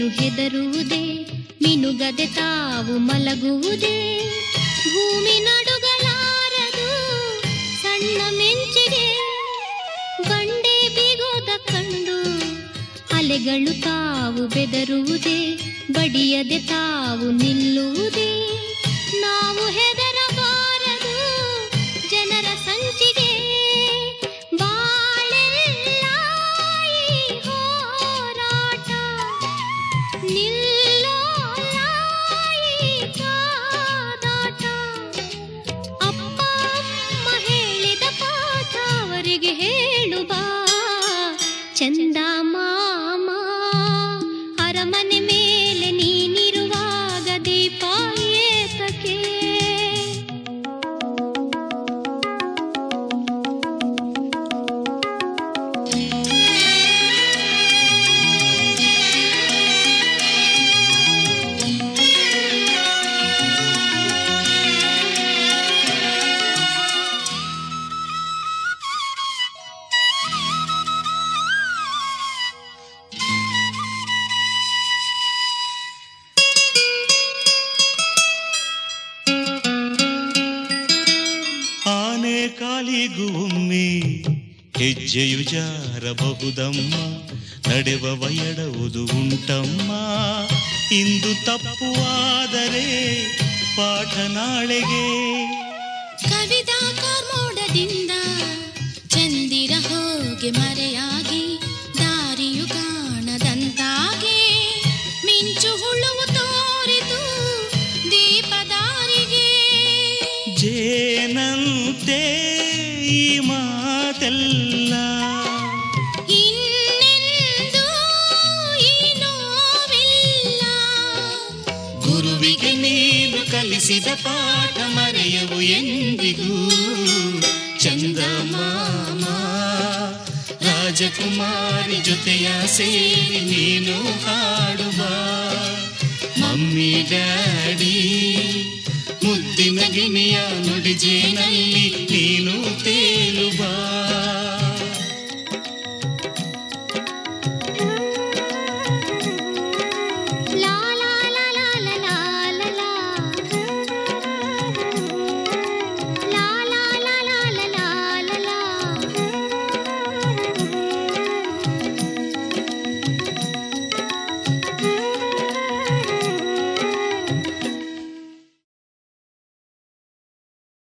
ಹೆದರುವುದೇ ಮಿನುಗದೆ ತಾವು ಮಲಗುವುದೇ ಭೂಮಿ ನಡುಗಲಾರದು ಸಣ್ಣ ಮೆಂಚಿಗೆ ಬಂಡೆ ಬೀಗೋದ ಕಂಡು ಅಲೆಗಳು ತಾವು ಬೆದರುವುದೇ ಬಡಿಯದೆ ತಾವು ನಿಲ್ಲುವುದೇ ನಾವು ಹೆದರಬಾರದು ಜನರ ಸಂಚಿಗೆ ಬಾಳೆಲ್ಲ ಈ ಹೋರಾಟ ನಿಲ್ಲೋಲ್ಲ ಈ ಕಾದಾಟ ಅಪ್ಪ ಅಮ್ಮ ಹೇಳಿದ ಪಾಠ ಅವರಿಗೆ ಹೇಳು ಬಾ ಚಂದ ಮಾಮ ಅರಮನೆ ಮೇಲೆ ನೀನಿರುವಾಗ ದೀಪ ಏತಕ್ಕೆ ಆನೆ ಕಾಲಿಗೂ ಒಮ್ಮೆ ಹೆಜ್ಜೆಯು ಜಾರಬಹುದಮ್ಮ ನಡೆವ ಎಡವುದು ಉಂಟಮ್ಮ ಇಂದು ತಪ್ಪುವಾದರೆ ಪಾಠ ನಾಳೆಗೆ ಕವಿತಾ ಕಾರ್ಮೋಡದಿಂದ ಚಂದಿರ ಹೋಗಿ ಮರೆಯಾಗಿ ದಾರಿಯು ಕಾಣದಂತಾಗಿ ಮಿಂಚು ಹುಳುವು ತೋರಿತು ದೀಪದಾರಿಗೆ ಜೇನಂತೆ ಈ ಮಾತೆಲ್ಲ ಇನ್ನೆಂದೂ ಈ ನೋವಿಲ್ಲ ಗುರುವಿಗೆ ನೀನು ಕಲಿಸಿದ ಪಾಠ ಮರೆಯವು ಎಂದಿಗೂ ಚಂದ ಮಾಮ ರಾಜಕುಮಾರಿ ಜೊತೆಯ ಸೇರಿ ನೀನು ಹಾಡುವ ಮಮ್ಮಿ ಡ್ಯಾಡಿ ಮುದ್ದಿನ ಗಿಣಿಯ ನುಡಿಜೇನಲ್ಲಿ ನೀನು ತೇಲಿ